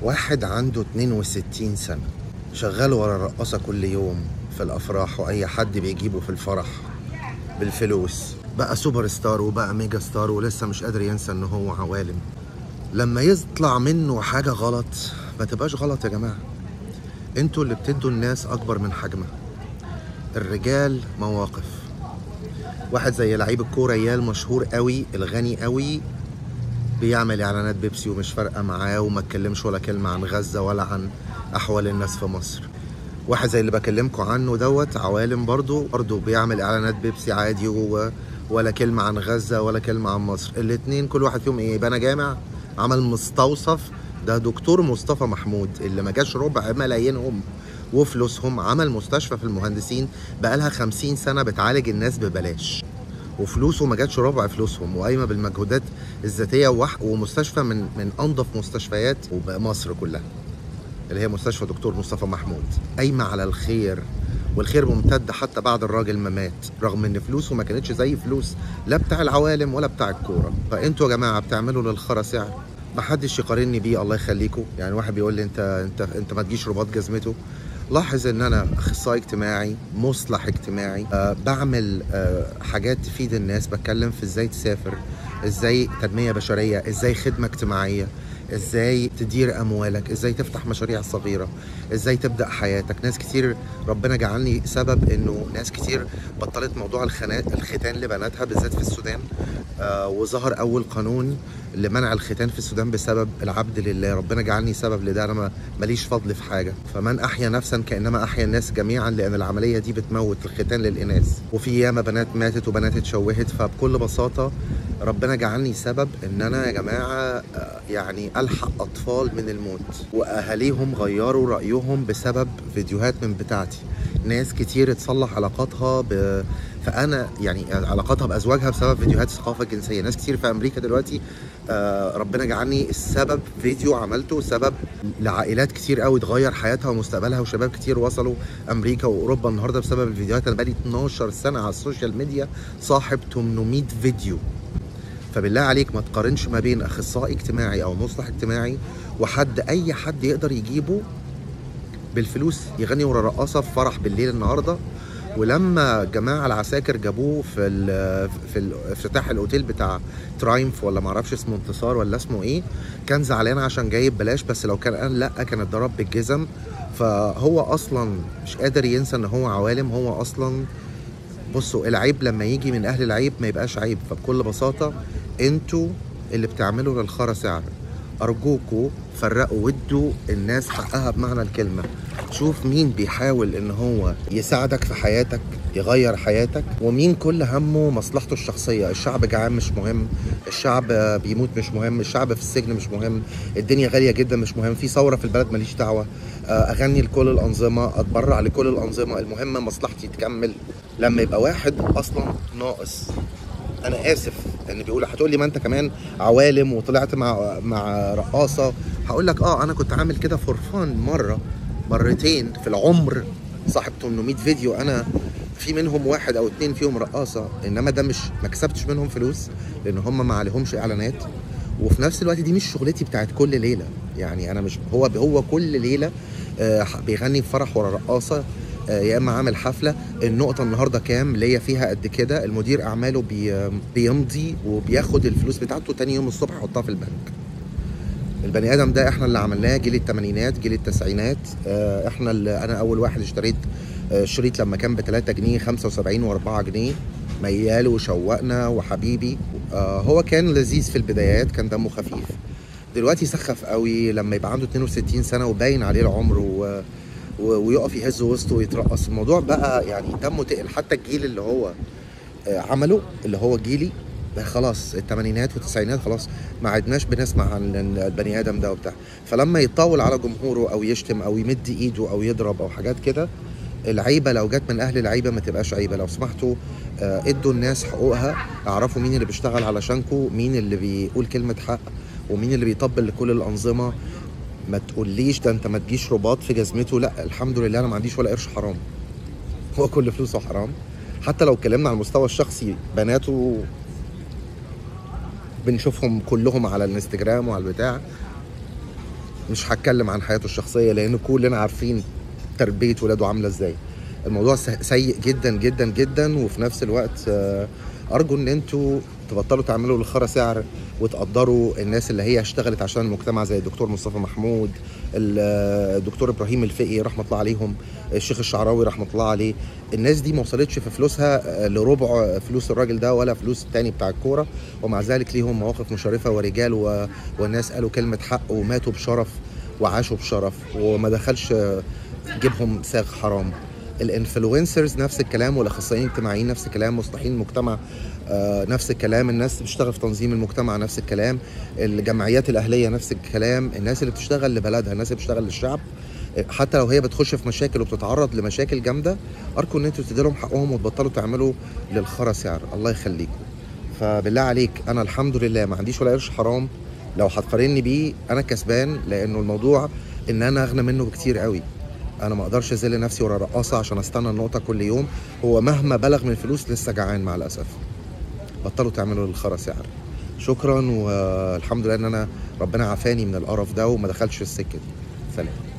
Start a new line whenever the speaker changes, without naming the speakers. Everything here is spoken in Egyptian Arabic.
واحد عنده 62 سنة شغال ورا الرقاصة كل يوم في الأفراح وأي حد بيجيبه في الفرح بالفلوس بقى سوبر ستار وبقى ميجا ستار ولسه مش قادر ينسى إن هو عوالم لما يطلع منه حاجة غلط ما تبقاش غلط يا جماعة انتوا اللي بتدوا الناس أكبر من حجمها الرجال مواقف واحد زي لعيب الكورة يال مشهور قوي الغني قوي بيعمل اعلانات بيبسي ومش فارقه معاه وما اتكلمش ولا كلمه عن غزه ولا عن احوال الناس في مصر واحد زي اللي بكلمكم عنه دوت عوالم برضو برضو بيعمل اعلانات بيبسي عادي و... ولا كلمه عن غزه ولا كلمه عن مصر الاتنين كل واحد فيهم ايه بنا جامع عمل مستوصف ده دكتور مصطفى محمود اللي ما جاش ربع ملايينهم وفلوسهم عمل مستشفى في المهندسين بقالها خمسين سنة بتعالج الناس ببلاش وفلوسه ما جاتش ربع فلوسهم وقايمه بالمجهودات الذاتيه وح- ومستشفى من من انظف مستشفيات مصر كلها اللي هي مستشفى دكتور مصطفى محمود قايمه على الخير والخير ممتد حتى بعد الراجل ما مات رغم ان فلوسه ما كانتش زي فلوس لا بتاع العوالم ولا بتاع الكوره فانتوا يا جماعه بتعملوا للخرا سعر ما حدش يقارني بيه الله يخليكم يعني واحد بيقول لي انت انت انت ما تجيش رباط جزمته لاحظ ان انا اخصائي اجتماعي مصلح اجتماعي أه بعمل أه حاجات تفيد الناس بتكلم في ازاي تسافر ازاي تنميه بشريه ازاي خدمه اجتماعيه ازاي تدير اموالك ازاي تفتح مشاريع صغيره ازاي تبدا حياتك ناس كتير ربنا جعلني سبب انه ناس كتير بطلت موضوع الخنات الختان لبناتها بالذات في السودان آه وظهر اول قانون لمنع الختان في السودان بسبب العبد لله ربنا جعلني سبب لده انا ما- ماليش فضل في حاجه فمن احيا نفسا كانما احيا الناس جميعا لان العمليه دي بتموت الختان للاناث وفي ياما بنات ماتت وبنات اتشوهت فبكل بساطه ربنا جعلني سبب ان انا يا جماعه آه، يعني الحق اطفال من الموت واهاليهم غيروا رايهم بسبب فيديوهات من بتاعتي ناس كتير تصلح علاقاتها ب... فانا يعني علاقاتها بازواجها بسبب فيديوهات الثقافه الجنسيه ناس كتير في امريكا دلوقتي آه ربنا جعلني السبب فيديو عملته سبب لعائلات كتير قوي اتغير حياتها ومستقبلها وشباب كتير وصلوا امريكا واوروبا النهارده بسبب الفيديوهات انا بقالي 12 سنه على السوشيال ميديا صاحب 800 فيديو فبالله عليك ما تقارنش ما بين اخصائي اجتماعي او مصلح اجتماعي وحد اي حد يقدر يجيبه بالفلوس يغني ورا رقاصه في فرح بالليل النهارده ولما جماعه العساكر جابوه في ال في ال- افتتاح الاوتيل بتاع ترايمف ولا معرفش اسمه انتصار ولا اسمه ايه كان زعلان عشان جايب بلاش بس لو كان قال لا كان اتضرب بالجزم فهو اصلا مش قادر ينسى ان هو عوالم هو اصلا بصوا العيب لما يجي من اهل العيب ما يبقاش عيب فبكل بساطه انتوا اللي بتعملوا للخرا سعر ارجوكوا فرقوا ودوا الناس حقها بمعنى الكلمه شوف مين بيحاول ان هو يساعدك في حياتك يغير حياتك ومين كل همه مصلحته الشخصيه الشعب جعان مش مهم الشعب بيموت مش مهم الشعب في السجن مش مهم الدنيا غاليه جدا مش مهم في ثوره في البلد ماليش دعوه اغني لكل الانظمه اتبرع لكل الانظمه المهم مصلحتي تكمل لما يبقى واحد اصلا ناقص انا اسف ان بيقول هتقول لي ما انت كمان عوالم وطلعت مع مع رقاصه هقول لك اه انا كنت عامل كده فور فان مره مرتين في العمر صاحب 800 فيديو انا في منهم واحد او اتنين فيهم رقاصه انما ده مش ما كسبتش منهم فلوس لان هم ما عليهمش اعلانات وفي نفس الوقت دي مش شغلتي بتاعت كل ليله يعني انا مش هو هو كل ليله آه، بيغني في فرح ورا رقاصه آه، يا اما عامل حفله النقطه النهارده كام ليا فيها قد كده المدير اعماله بي بيمضي وبياخد الفلوس بتاعته تاني يوم الصبح يحطها في البنك البني ادم ده احنا اللي عملناه جيل الثمانينات جيل التسعينات آه، احنا اللي انا اول واحد اشتريت آه، شريط لما كان ب 3 جنيه 75 و4 جنيه ميال وشوقنا وحبيبي آه، هو كان لذيذ في البدايات كان دمه خفيف دلوقتي سخف قوي لما يبقى عنده 62 سنه وباين عليه العمر و... و... ويقف يهز وسطه ويترقص الموضوع بقى يعني دمه تقل حتى الجيل اللي هو آه، عمله اللي هو جيلي بقى خلاص الثمانينات والتسعينات خلاص ما عدناش بنسمع عن ال- البني ادم ده وبتاع فلما يطول على جمهوره او يشتم او يمد ايده او يضرب او حاجات كده العيبه لو جت من اهل العيبه ما تبقاش عيبه لو سمحتوا آه، ادوا الناس حقوقها اعرفوا مين اللي بيشتغل علشانكم مين اللي بيقول كلمه حق ومين اللي بيطبل لكل الانظمه ما تقوليش ده انت ما تجيش رباط في جزمته لا الحمد لله انا ما عنديش ولا قرش حرام هو كل فلوسه حرام حتى لو اتكلمنا على المستوى الشخصي بناته بنشوفهم كلهم على الانستجرام وعلى البتاع مش هتكلم عن حياته الشخصيه لان كلنا عارفين تربيه ولاده عامله ازاي الموضوع س- سيء جدا جدا جدا وفي نفس الوقت آه، ارجو ان انتوا تبطلوا تعملوا للخرا سعر وتقدروا الناس اللي هي اشتغلت عشان المجتمع زي الدكتور مصطفى محمود ال- الدكتور ابراهيم الفقي رحمه الله عليهم الشيخ الشعراوي رحمه الله عليه الناس دي ما وصلتش في فلوسها آه، لربع فلوس الراجل ده ولا فلوس التاني بتاع الكوره ومع ذلك ليهم مواقف مشرفه ورجال و... والناس قالوا كلمه حق وماتوا بشرف وعاشوا بشرف وما دخلش آه، جيبهم ساغ حرام الانفلونسرز نفس الكلام والاخصائيين الاجتماعيين نفس الكلام مصلحين المجتمع آه، نفس الكلام الناس اللي بتشتغل في تنظيم المجتمع نفس الكلام الجمعيات الاهليه نفس الكلام الناس اللي بتشتغل لبلدها الناس اللي بتشتغل للشعب آه، حتى لو هي بتخش في مشاكل وبتتعرض لمشاكل جامده ارجو ان انتوا تدوا لهم حقهم وتبطلوا تعملوا للخرا سعر الله يخليكم فبالله عليك انا الحمد لله ما عنديش ولا قرش حرام لو هتقارني بيه انا كسبان لانه الموضوع ان انا اغنى منه بكتير قوي انا ما اقدرش اذل نفسي ورا رقاصه عشان استنى النقطه كل يوم هو مهما بلغ من الفلوس لسه جعان مع الاسف بطلوا تعملوا للخرا سعر شكرا والحمد لله ان انا ربنا عافاني من القرف ده وما دخلش السكه دي سلام